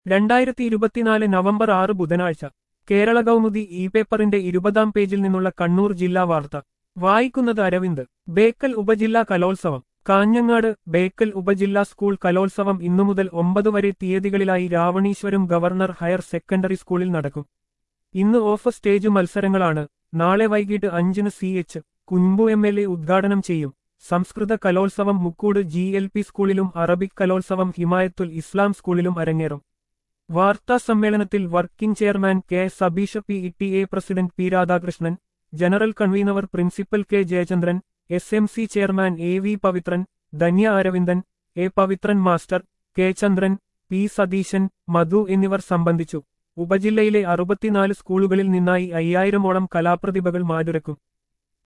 രണ്ടായിരത്തി ഇരുപത്തിനാല് നവംബർ ആറ് ബുധനാഴ്ച കേരള കൗമുദി ഇ പേപ്പറിന്റെ ഇരുപതാം പേജിൽ നിന്നുള്ള കണ്ണൂർ ജില്ലാ വാർത്ത വായിക്കുന്നത് അരവിന്ദ് ബേക്കൽ ഉപജില്ലാ കലോത്സവം കാഞ്ഞങ്ങാട് ബേക്കൽ ഉപജില്ലാ സ്കൂൾ കലോത്സവം ഇന്നു മുതൽ ഒമ്പത് വരെ തീയതികളിലായി രാവണീശ്വരം ഗവർണർ ഹയർ സെക്കൻഡറി സ്കൂളിൽ നടക്കും ഇന്ന് ഓഫ് സ്റ്റേജ് മത്സരങ്ങളാണ് നാളെ വൈകിട്ട് അഞ്ചിന് C H Kunhambu M L A ഉദ്ഘാടനം ചെയ്യും സംസ്കൃത കലോത്സവം മുക്കൂട് ജി എൽ പി സ്കൂളിലും അറബിക് കലോത്സവം ഹിമായത്തുൽ ഇസ്ലാം സ്കൂളിലും അരങ്ങേറും വാർത്താ സമ്മേളനത്തിൽ working chairman K Sabeesha P E T A president P Radhakrishnan general convener principal K Jayachandran S M C chairman A V Pavithran Dhanya Aravindan A Pavithran master K Chandran P Satheesan Madhu എന്നിവർ സംബന്ധിച്ചു ഉപജില്ലയിലെ അറുപത്തിനാല് സ്കൂളുകളിൽ നിന്നായി അയ്യായിരമോളം കലാപ്രതിഭകൾ മാറ്റുരക്കും